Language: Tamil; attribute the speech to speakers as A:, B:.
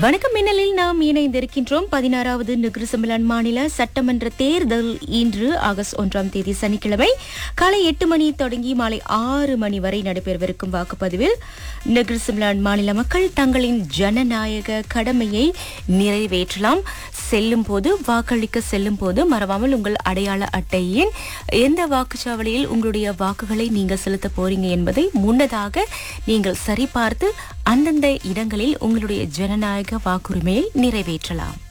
A: வணக்கம் மின்னலில் நாம் இணைந்திருக்கின்றோம் பதினாறாவது நிகிருசமிலான் மாநில சட்டமன்ற தேர்தல் இன்று ஆகஸ்ட் ஒன்றாம் தேதி சனிக்கிழமை காலை எட்டு மணி தொடங்கி மாலை ஆறு மணி வரை நடைபெறவிருக்கும் வாக்குப்பதிவில் நிகிருசமிலான் மாநில மக்கள் தங்களின் ஜனநாயக கடமையை நிறைவேற்றலாம் செல்லும் போது வாக்களிக்க செல்லும் போது மறவாமல் உங்கள் அடையாள அட்டையின் எந்த வாக்குச்சாவடியில் உங்களுடைய வாக்குகளை நீங்கள் செலுத்த போறீங்க என்பதை முன்னதாக நீங்கள் சரிபார்த்து அந்தந்த இடங்களில் உங்களுடைய ஜனநாயக வாக்குரிமையை நிறைவேற்றலாம்